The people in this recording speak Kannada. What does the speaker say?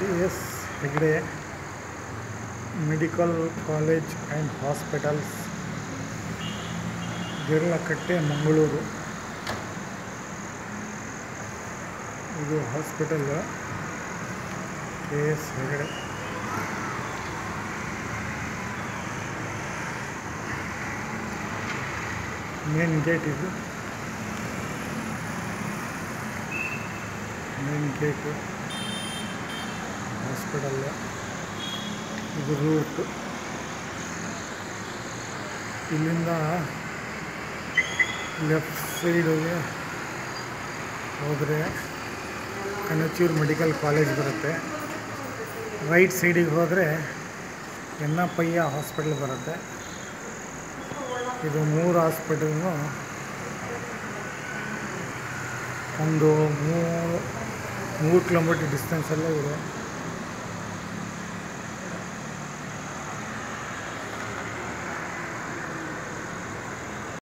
K S Hegde medical college and hospitals Deralakatte Mangaluru ಇದು hospital K S Hegade main gate ಇದು ಮೇನ್ ಗೇಟು ಹಾಸ್ಪಿಟಲ್ ಇದು ರೂಟ್ ಇಲ್ಲಿಂದ ಲೆಫ್ಟ್ ಸೈಡಿಗೆ ಹೋದರೆ ಕನಚೂರು ಮೆಡಿಕಲ್ ಕಾಲೇಜ್ ಬರುತ್ತೆ ರೈಟ್ ಸೈಡಿಗೆ ಹೋದರೆ ಎನ್ನಪ್ಪಯ್ಯ ಹಾಸ್ಪಿಟಲ್ ಬರುತ್ತೆ ಇದು ಮೂರು ಹಾಸ್ಪಿಟಲ್ನು ಒಂದು ಮೂರು ಮೂರು ಕಿಲೋಮೀಟ್ರ್ ಡಿಸ್ಟೆನ್ಸಲ್ಲೇ ಇದೆ